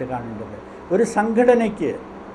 വെച്ച് കാണേണ്ടത് ഒരു സംഘടനയ്ക്ക്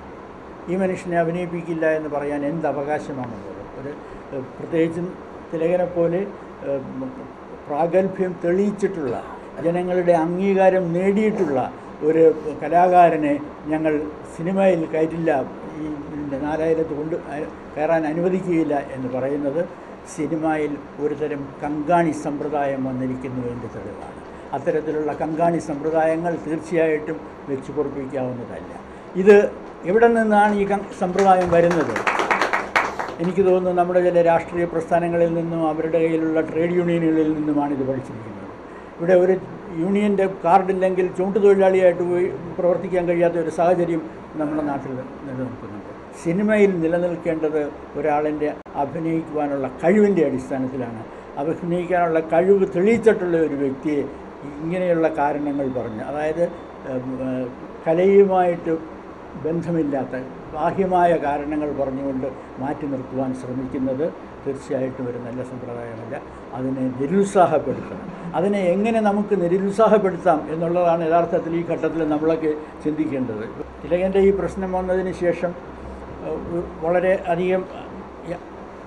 ഈ മനുഷ്യനെ അഭിനയിപ്പിക്കില്ല എന്ന് പറയാൻ എന്ത് അവകാശമാണുള്ളത് ഒരു ഏഹ്, പ്രത്യേകിച്ചും തിലകനെ പോലെ ഏഹ്, ഉം, പ്രാഗൽഭ്യം തെളിയിച്ചിട്ടുള്ള ജനങ്ങളുടെ അംഗീകാരം നേടിയിട്ടുള്ള ഒരു കലാകാരനെ ഞങ്ങൾ സിനിമയിൽ കയറ്റില്ല ഈ പിന്നെ നാലായിരത്ത് കൊണ്ട് അ- കയറാൻ അനുവദിക്കുകയില്ല എന്ന് പറയുന്നത് സിനിമയിൽ ഒരുതരം കങ്കാണി സമ്പ്രദായം വന്നിരിക്കുന്നുവെൻ്റെ തെളിവാണ് അത്തരത്തിലുള്ള കങ്കാണി സമ്പ്രദായങ്ങൾ തീർച്ചയായിട്ടും വെച്ച് പൊറപ്പിക്കാവുന്നതല്ല ഇത് എവിടെ നിന്നാണ് ഈ കം- സമ്പ്രദായം വരുന്നത് എനിക്ക് തോന്നുന്നു നമ്മുടെ ചില രാഷ്ട്രീയ പ്രസ്ഥാനങ്ങളിൽ നിന്നും അവരുടെ കയ്യിലുള്ള ട്രേഡ് യൂണിയനുകളിൽ നിന്നുമാണ് ഇത് പഠിച്ചിരിക്കുന്നത് ഇവിടെ ഒരു യൂണിയൻ്റെ കാർഡില്ലെങ്കിൽ ചുണ്ടുതൊഴിലാളിയായിട്ട് പോയി പ്രവർത്തിക്കാൻ കഴിയാത്ത ഒരു സാഹചര്യം നമ്മുടെ നാട്ടിൽ നിലനിൽക്കുന്നുണ്ട് സിനിമയിൽ നിലനിൽക്കേണ്ടത് ഒരാളിൻ്റെ അഭിനയിക്കുവാനുള്ള കഴിവിൻ്റെ അടിസ്ഥാനത്തിലാണ് അഭിനയിക്കാനുള്ള കഴിവ് തെളിയിച്ചിട്ടുള്ള ഒരു വ്യക്തിയെ ഇങ്ങനെയുള്ള കാരണങ്ങൾ പറഞ്ഞ് അതായത് ഉം, ഏഹ്, കലയുമായിട്ട് ബന്ധമില്ലാത്ത ബാഹ്യമായ കാരണങ്ങൾ പറഞ്ഞുകൊണ്ട് മാറ്റി നിർത്തുവാൻ ശ്രമിക്കുന്നത് തീർച്ചയായിട്ടും ഒരു നല്ല സമ്പ്രദായമല്ല അതിനെ നിരുത്സാഹപ്പെടുത്തണം അതിനെ എങ്ങനെ നമുക്ക് നിരുത്സാഹപ്പെടുത്താം എന്നുള്ളതാണ് യഥാർത്ഥത്തിൽ ഈ ഘട്ടത്തിൽ നമ്മളൊക്കെ ചിന്തിക്കേണ്ടത് തിലകൻ്റെ ഈ പ്രശ്നം വന്നതിന് ശേഷം ഏഹ്, വളരെ അധികം യ-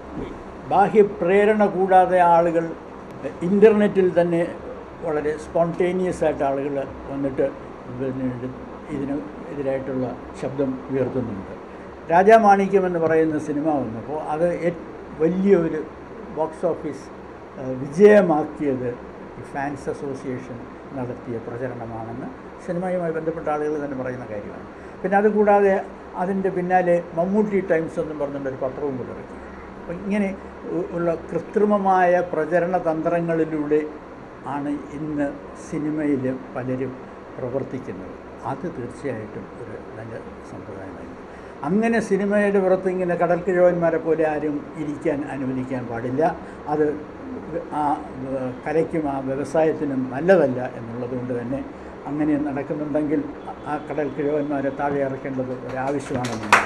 ബാഹ്യ പ്രേരണ കൂടാതെ ആളുകൾ ഇൻ്റർനെറ്റിൽ തന്നെ വളരെ സ്പോണ്ടേനിയസ് ആയിട്ട് ആളുകൾ വന്നിട്ട് പിന്നെ ഇതിന് എതിരായിട്ടുള്ള ശബ്ദം ഉയർത്തുന്നുണ്ട് രാജാമാണിക്യം എന്ന് പറയുന്ന സിനിമ വന്നപ്പോൾ അത് ഏ- വലിയൊരു ബോക്സ് ഓഫീസ് ആ, വിജയമാക്കിയത് ഈ ഫാൻസ് അസോസിയേഷൻ നടത്തിയ പ്രചരണമാണെന്ന് സിനിമയുമായി ബന്ധപ്പെട്ട ആളുകൾ തന്നെ പറയുന്ന കാര്യമാണ് പിന്നെ അതുകൂടാതെ അതിൻ്റെ പിന്നാലെ മമ്മൂട്ടി ടൈംസ് എന്നും പറഞ്ഞുകൊണ്ട് ഒരു പത്രവും കൂടെ ഇറക്കി അപ്പോൾ ഇങ്ങനെ ഉ- ഉള്ള കൃത്രിമമായ പ്രചരണ തന്ത്രങ്ങളിലൂടെ ആണ് ഇന്ന് സിനിമയിൽ പലരും പ്രവർത്തിക്കുന്നത് അത് തീർച്ചയായിട്ടും ഒരു നല്ല സമ്പ്രദായമായി അങ്ങനെ സിനിമയുടെ പുറത്ത് ഇങ്ങനെ കടൽക്കിഴവന്മാരെ പോലെ ആരും ഇരിക്കാൻ അനുവദിക്കാൻ പാടില്ല അത് ആ ഏഹ്, കലയ്ക്കും ആ വ്യവസായത്തിനും നല്ലതല്ല എന്നുള്ളത് കൊണ്ട് തന്നെ അങ്ങനെ നടക്കുന്നുണ്ടെങ്കിൽ ആ കടൽക്കിഴവന്മാരെ താഴെ ഇറക്കേണ്ടത് ഒരാവശ്യമാണെന്ന് ഞാൻ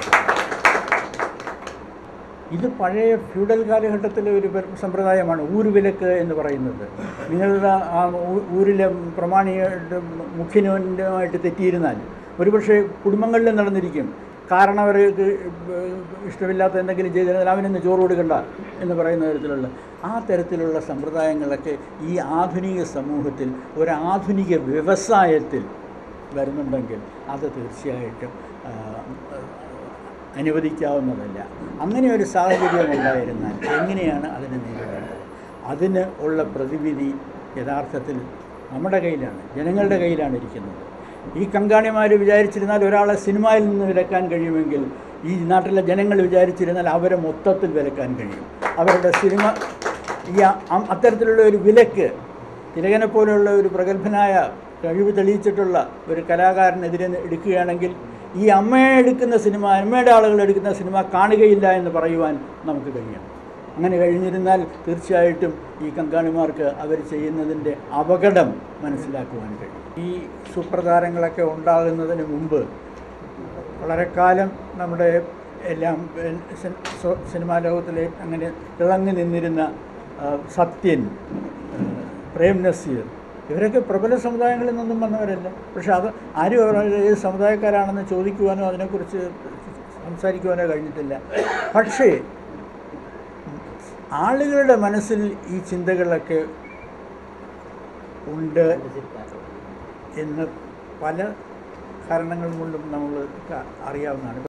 ഇത് പഴയ ഫ്യൂഡൽ കാലഘട്ടത്തിലെ ഒരു പര- സമ്പ്രദായമാണ് ഊരുവിലക്ക് എന്ന് പറയുന്നത് നിങ്ങളുടെ ആ ഊ- ഊരിലെ പ്രമാണിയായിട്ട് മുഖ്യനുമായിട്ട് തെറ്റിയിരുന്നാൽ ഒരുപക്ഷെ കുടുംബങ്ങളിൽ നടന്നിരിക്കും കാരണം അവർക്ക് ഇഷ്ടമില്ലാത്ത എന്തെങ്കിലും ചെയ്തിരുന്നാൽ അവനൊന്ന് ചോറ് കൊടുക്കണ്ട എന്ന് പറയുന്ന തരത്തിലുള്ള ആ തരത്തിലുള്ള സമ്പ്രദായങ്ങളൊക്കെ ഈ ആധുനിക സമൂഹത്തിൽ ഒരു ആധുനിക വ്യവസായത്തിൽ വരുന്നുണ്ടെങ്കിൽ അത് തീർച്ചയായിട്ടും ആ, അനുവദിക്കാവുന്നതല്ല അങ്ങനെ ഒരു സാഹചര്യം ഉണ്ടായിരുന്നാൽ എങ്ങനെയാണ് അതിനെ നേരിടേണ്ടത് അതിന് ഉള്ള പ്രതിവിധി യഥാർത്ഥത്തിൽ നമ്മുടെ കയ്യിലാണ് ജനങ്ങളുടെ കയ്യിലാണ് ഇരിക്കുന്നത് ഈ കങ്കാണിമാർ വിചാരിച്ചിരുന്നാൽ ഒരാളെ സിനിമയിൽ നിന്ന് വിലക്കാൻ കഴിയുമെങ്കിൽ ഈ നാട്ടിലെ ജനങ്ങൾ വിചാരിച്ചിരുന്നാൽ അവരെ മൊത്തത്തിൽ വിലക്കാൻ കഴിയും അവരുടെ സിനിമ ഈ അ- അ- അത്തരത്തിലുള്ള ഒരു വിലക്ക് തിലകനെ പോലെയുള്ള ഒരു പ്രഗത്ഭനായ കഴിവ് തെളിയിച്ചിട്ടുള്ള ഒരു കലാകാരനെതിരെ എടുക്കുകയാണെങ്കിൽ ഈ അമ്മയെ എടുക്കുന്ന സിനിമ അമ്മയുടെ ആളുകൾ എടുക്കുന്ന സിനിമ കാണുകയില്ല എന്ന് പറയുവാൻ നമുക്ക് കഴിയണം അങ്ങനെ കഴിഞ്ഞിരുന്നാൽ തീർച്ചയായിട്ടും ഈ കങ്കാണിമാർക്ക് അവർ ചെയ്യുന്നതിൻ്റെ അപകടം മനസ്സിലാക്കുവാൻ കഴിയും ഈ സൂപ്രതാരങ്ങളൊക്കെ ഉണ്ടാകുന്നതിന് മുമ്പ് വളരെ കാലം നമ്മുടെ എല്ലാം ഏഹ്, സി- സോ- സിനിമാ ലോകത്തിലെ അങ്ങനെ തിളങ്ങി നിന്നിരുന്ന ആ, സത്യൻ ഏഹ്, പ്രേം നസീർ ഇവരൊക്കെ പ്രബല സമുദായങ്ങളിൽ നിന്നും വന്നവരല്ല പക്ഷെ അത് ആരും അവർ ഏത് സമുദായക്കാരാണെന്ന് ചോദിക്കുവാനോ അതിനെക്കുറിച്ച് സംസാരിക്കുവാനോ കഴിഞ്ഞിട്ടില്ല പക്ഷേ ആളുകളുടെ മനസ്സിൽ ഈ ചിന്തകളൊക്കെ ഉണ്ട് എന്ന് പല കാരണങ്ങൾ കൊണ്ടും നമ്മൾ അറിയാവുന്നതാണ്